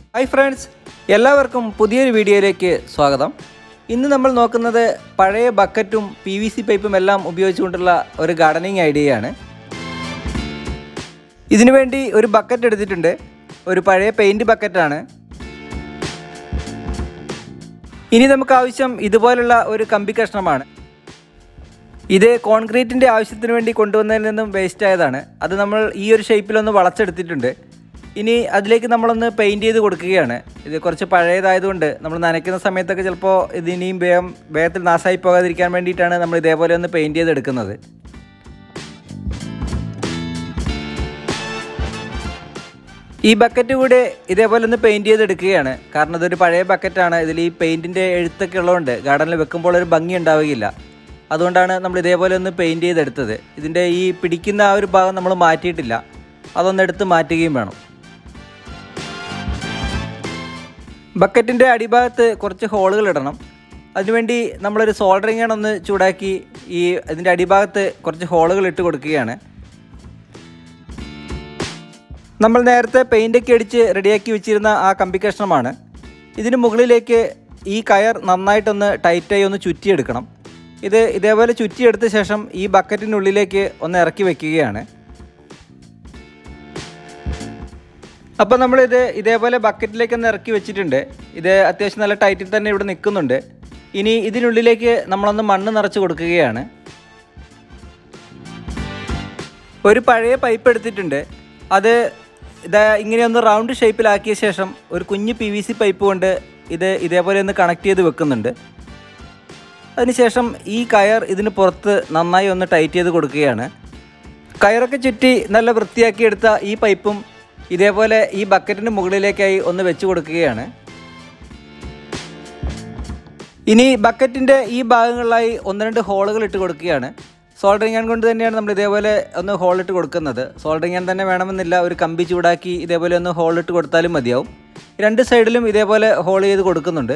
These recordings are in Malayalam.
ഹായ് ഫ്രണ്ട്സ് എല്ലാവർക്കും പുതിയൊരു വീഡിയോയിലേക്ക് സ്വാഗതം ഇന്ന് നമ്മൾ നോക്കുന്നത് പഴയ ബക്കറ്റും പി വി സി പൈപ്പും എല്ലാം ഉപയോഗിച്ചുകൊണ്ടുള്ള ഒരു ഗാർഡനിങ് ഐഡിയയാണ് ഇതിനു വേണ്ടി ഒരു ബക്കറ്റ് എടുത്തിട്ടുണ്ട് ഒരു പഴയ പെയിൻറ് ബക്കറ്റാണ് ഇനി നമുക്ക് ആവശ്യം ഇതുപോലുള്ള ഒരു കമ്പി കഷ്ണമാണ് ഇത് കോൺക്രീറ്റിൻ്റെ ആവശ്യത്തിന് വേണ്ടി കൊണ്ടുവന്നതിൽ നിന്നും വേസ്റ്റ് ആയതാണ് അത് നമ്മൾ ഈ ഒരു ഷേപ്പിലൊന്ന് വളച്ചെടുത്തിട്ടുണ്ട് ഇനി അതിലേക്ക് നമ്മളൊന്ന് പെയിൻറ് ചെയ്ത് കൊടുക്കുകയാണ് ഇത് കുറച്ച് പഴയതായതുകൊണ്ട് നമ്മൾ നനയ്ക്കുന്ന സമയത്തൊക്കെ ചിലപ്പോൾ ഇത് ഇനിയും വേഗം വേഗത്തിൽ നാശമായി പോകാതിരിക്കാൻ വേണ്ടിയിട്ടാണ് നമ്മൾ ഇതേപോലെ ഒന്ന് പെയിൻറ് ചെയ്തെടുക്കുന്നത് ഈ ബക്കറ്റ് കൂടെ ഇതേപോലെ ഒന്ന് പെയിൻറ് ചെയ്തെടുക്കുകയാണ് കാരണം ഇതൊരു പഴയ ബക്കറ്റാണ് ഇതിൽ ഈ പെയിൻറ്റിൻ്റെ എഴുത്തൊക്കെ ഉള്ളതുകൊണ്ട് ഗാർഡനിൽ വെക്കുമ്പോൾ ഒരു ഭംഗി ഉണ്ടാവുകയില്ല അതുകൊണ്ടാണ് നമ്മൾ ഇതേപോലെ ഒന്ന് പെയിൻറ് ചെയ്തെടുത്തത് ഇതിൻ്റെ ഈ പിടിക്കുന്ന ആ ഒരു ഭാഗം നമ്മൾ മാറ്റിയിട്ടില്ല അതൊന്ന് എടുത്ത് മാറ്റുകയും വേണം ബക്കറ്റിൻ്റെ അടിഭാഗത്ത് കുറച്ച് ഹോളുകൾ ഇടണം അതിനുവേണ്ടി നമ്മളൊരു സോൾഡറിങ് ഒന്ന് ചൂടാക്കി ഈ ഇതിൻ്റെ അടിഭാഗത്ത് കുറച്ച് ഹോളുകൾ ഇട്ട് കൊടുക്കുകയാണ് നമ്മൾ നേരത്തെ പെയിൻ്റൊക്കെ അടിച്ച് റെഡിയാക്കി വെച്ചിരുന്ന ആ കമ്പി കഷ്ണമാണ് ഇതിന് മുകളിലേക്ക് ഈ കയർ നന്നായിട്ടൊന്ന് ടൈറ്റായി ഒന്ന് ചുറ്റിയെടുക്കണം ഇത് ഇതേപോലെ ചുറ്റിയെടുത്ത ശേഷം ഈ ബക്കറ്റിനുള്ളിലേക്ക് ഒന്ന് ഇറക്കി വെക്കുകയാണ് അപ്പോൾ നമ്മളിത് ഇതേപോലെ ബക്കറ്റിലേക്ക് ഒന്ന് ഇറക്കി വെച്ചിട്ടുണ്ട് ഇത് അത്യാവശ്യം നല്ല ടൈറ്റിൽ തന്നെ ഇവിടെ നിൽക്കുന്നുണ്ട് ഇനി ഇതിനുള്ളിലേക്ക് നമ്മളൊന്ന് മണ്ണ് നിറച്ച് കൊടുക്കുകയാണ് ഒരു പഴയ പൈപ്പ് എടുത്തിട്ടുണ്ട് അത് ഇതാ ഇങ്ങനെ ഒന്ന് റൗണ്ട് ഷേപ്പിലാക്കിയ ശേഷം ഒരു കുഞ്ഞ് പി വി സി പൈപ്പ് കൊണ്ട് ഇത് ഇതേപോലെ ഒന്ന് കണക്ട് ചെയ്ത് വെക്കുന്നുണ്ട് അതിനുശേഷം ഈ കയർ ഇതിന് പുറത്ത് നന്നായി ഒന്ന് ടൈറ്റ് ചെയ്ത് കൊടുക്കുകയാണ് കയറൊക്കെ ചുറ്റി നല്ല വൃത്തിയാക്കി എടുത്ത ഈ പൈപ്പും ഇതേപോലെ ഈ ബക്കറ്റിന് മുകളിലേക്കായി ഒന്ന് വെച്ച് കൊടുക്കുകയാണ് ഇനി ബക്കറ്റിൻ്റെ ഈ ഭാഗങ്ങളിലായി ഒന്ന് രണ്ട് ഹോളുകൾ ഇട്ട് കൊടുക്കുകയാണ് സോൾഡറിങ് ആൻ കൊണ്ട് തന്നെയാണ് നമ്മൾ ഇതേപോലെ ഒന്ന് ഹോൾ ഇട്ട് കൊടുക്കുന്നത് സോൾഡറിങ് ആൻ തന്നെ വേണമെന്നില്ല ഒരു കമ്പി ചൂടാക്കി ഇതേപോലെ ഒന്ന് ഹോൾ ഇട്ട് കൊടുത്താലും മതിയാവും രണ്ട് സൈഡിലും ഇതേപോലെ ഹോൾ ചെയ്ത് കൊടുക്കുന്നുണ്ട്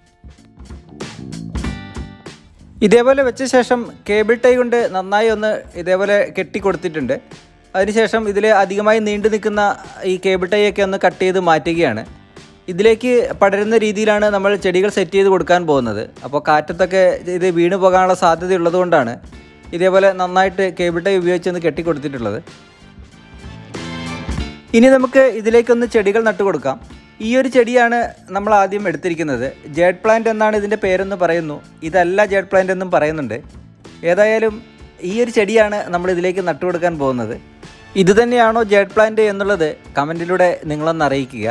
ഇതേപോലെ വെച്ച ശേഷം കേബിൾ ടൈ കൊണ്ട് നന്നായി ഒന്ന് ഇതേപോലെ കെട്ടി കൊടുത്തിട്ടുണ്ട് അതിനുശേഷം ഇതിൽ അധികമായി നീണ്ടു നിൽക്കുന്ന ഈ കേബിൾ ടൈ ഒക്കെ ഒന്ന് കട്ട് ചെയ്ത് മാറ്റുകയാണ് ഇതിലേക്ക് പടരുന്ന രീതിയിലാണ് നമ്മൾ ചെടികൾ സെറ്റ് ചെയ്ത് കൊടുക്കാൻ പോകുന്നത് അപ്പോൾ കാറ്റത്തൊക്കെ ഇത് വീണ് പോകാനുള്ള സാധ്യത ഉള്ളതുകൊണ്ടാണ് ഇതേപോലെ നന്നായിട്ട് കേബിൾ ടൈ ഉപയോഗിച്ച് ഒന്ന് കെട്ടി കൊടുത്തിട്ടുള്ളത് ഇനി നമുക്ക് ഇതിലേക്കൊന്ന് ചെടികൾ നട്ടു കൊടുക്കാം ഈ ഒരു ചെടിയാണ് നമ്മൾ ആദ്യം എടുത്തിരിക്കുന്നത് ജേഡ് പ്ലാന്റ് എന്നാണ് ഇതിൻ്റെ പേരെന്ന് പറയുന്നു ഇതല്ല ജേഡ് പ്ലാന്റ് എന്നും പറയുന്നുണ്ട് ഏതായാലും ഈ ഒരു ചെടിയാണ് നമ്മൾ ഇതിലേക്ക് നട്ടു കൊടുക്കാൻ പോകുന്നത് ഇത് തന്നെയാണോ ജേഡ് പ്ലാന്റ് എന്നുള്ളത് കമൻറ്റിലൂടെ നിങ്ങളൊന്ന് അറിയിക്കുക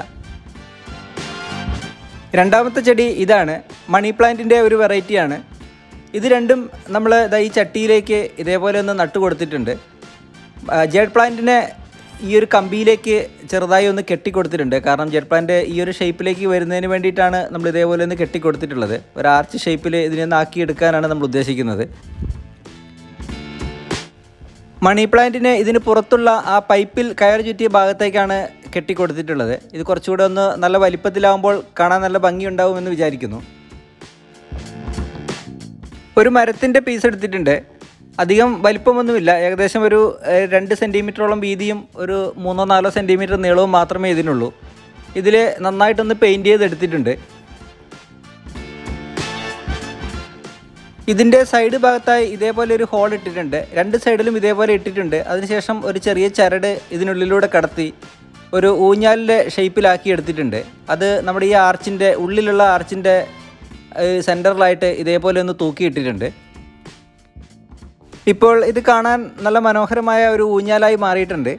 രണ്ടാമത്തെ ചെടി ഇതാണ് മണി പ്ലാന്റിൻ്റെ ഒരു വെറൈറ്റിയാണ് ഇത് രണ്ടും നമ്മൾ ദാ ഈ ചട്ടിയിലേക്ക് ഇതേപോലെ ഒന്ന് നട്ടു കൊടുത്തിട്ടുണ്ട് ആ, ജെഡ് പ്ലാന്റിനെ ഈ ഒരു കമ്പിയിലേക്ക് ചെറുതായി ഒന്ന് കെട്ടിക്കൊടുത്തിട്ടുണ്ട് കാരണം ജെഡ് പ്ലാന്റ് ഈ ഒരു ഷേപ്പിലേക്ക് വരുന്നതിന് വേണ്ടിയിട്ടാണ് നമ്മൾ ഇതേപോലെ ഒന്ന് കെട്ടിക്കൊടുത്തിട്ടുള്ളത് ഒരു ആർച്ച് ഷേപ്പിൽ ഇതിനെ ഒന്ന് ആക്കിയെടുക്കാനാണ് നമ്മൾ ഉദ്ദേശിക്കുന്നത് മണി പ്ലാന്റിന് ഇതിന് പുറത്തുള്ള ആ പൈപ്പിൽ കയർ ചുറ്റിയ ഭാഗത്തേക്കാണ് കെട്ടിക്കൊടുത്തിട്ടുള്ളത് ഇത് കുറച്ചുകൂടെ ഒന്ന് നല്ല വലിപ്പത്തിലാവുമ്പോൾ കാണാൻ നല്ല ഭംഗിയുണ്ടാവുമെന്ന് വിചാരിക്കുന്നു ഒരു മരത്തിൻ്റെ പീസ് എടുത്തിട്ടുണ്ട് അധികം വലിപ്പമൊന്നുമില്ല ഏകദേശം ഒരു ഏഹ്, രണ്ട് സെൻറ്റിമീറ്ററോളം വീതിയും ഒരു മൂന്നോ നാലോ സെൻറ്റിമീറ്റർ നീളവും മാത്രമേ ഇതിനുള്ളൂ ഇതിൽ നന്നായിട്ടൊന്ന് പെയിൻറ്റ് ചെയ്തെടുത്തിട്ടുണ്ട് ഇതിൻ്റെ സൈഡ് ഭാഗത്തായി ഇതേപോലെ ഒരു ഹോൾ ഇട്ടിട്ടുണ്ട് രണ്ട് സൈഡിലും ഇതേപോലെ ഇട്ടിട്ടുണ്ട് അതിനുശേഷം ഒരു ചെറിയ ചരട് ഇതിനുള്ളിലൂടെ കടത്തി ഒരു ഊഞ്ഞാലിൻ്റെ ഷേപ്പിലാക്കി എടുത്തിട്ടുണ്ട് അത് നമ്മുടെ ഈ ആർച്ചിൻ്റെ ഉള്ളിലുള്ള ആർച്ചിൻ്റെ സെൻറ്ററിലായിട്ട് ഇതേപോലെ ഒന്ന് തൂക്കിയിട്ടിട്ടുണ്ട് ഇപ്പോൾ ഇത് കാണാൻ നല്ല മനോഹരമായ ഒരു ഊഞ്ഞാലായി മാറിയിട്ടുണ്ട്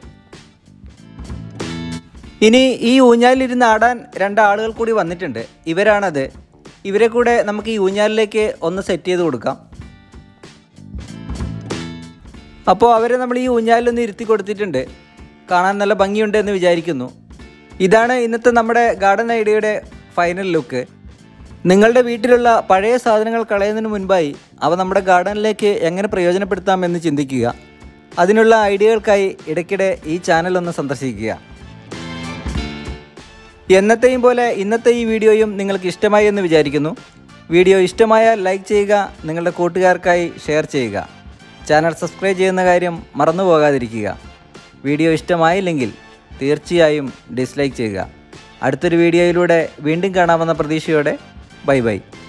ഇനി ഈ ഊഞ്ഞാലിരുന്ന് ആടാൻ രണ്ടാളുകൾ കൂടി വന്നിട്ടുണ്ട് ഇവരാണത് ഇവരെ കൂടെ നമുക്ക് ഈ ഊഞ്ഞാലിലേക്ക് ഒന്ന് സെറ്റ് ചെയ്ത് കൊടുക്കാം അപ്പോൾ അവരെ നമ്മൾ ഈ ഊഞ്ഞാലിലൊന്ന് ഇരുത്തി കൊടുത്തിട്ടുണ്ട് കാണാൻ നല്ല ഭംഗിയുണ്ട് എന്ന് വിചാരിക്കുന്നു ഇതാണ് ഇന്നത്തെ നമ്മുടെ ഗാർഡൻ ഐഡിയയുടെ ഫൈനൽ ലുക്ക് നിങ്ങളുടെ വീട്ടിലുള്ള പഴയ സാധനങ്ങൾ കളയുന്നതിന് മുൻപായി അവ നമ്മുടെ ഗാർഡനിലേക്ക് എങ്ങനെ പ്രയോജനപ്പെടുത്താമെന്ന് ചിന്തിക്കുക അതിനുള്ള ഐഡിയകൾക്കായി ഇടയ്ക്കിടെ ഈ ചാനൽ ഒന്ന് സന്ദർശിക്കുക എന്നത്തെയും പോലെ ഇന്നത്തെ ഈ വീഡിയോയും നിങ്ങൾക്ക് ഇഷ്ടമായി എന്ന് വിചാരിക്കുന്നു വീഡിയോ ഇഷ്ടമായാൽ ലൈക്ക് ചെയ്യുക നിങ്ങളുടെ കൂട്ടുകാർക്കായി ഷെയർ ചെയ്യുക ചാനൽ സബ്സ്ക്രൈബ് ചെയ്യുന്ന കാര്യം മറന്നു പോകാതിരിക്കുക വീഡിയോ ഇഷ്ടമായില്ലെങ്കിൽ തീർച്ചയായും ഡിസ്ലൈക്ക് ചെയ്യുക അടുത്തൊരു വീഡിയോയിലൂടെ വീണ്ടും കാണാമെന്ന പ്രതീക്ഷയോടെ ബൈ ബൈ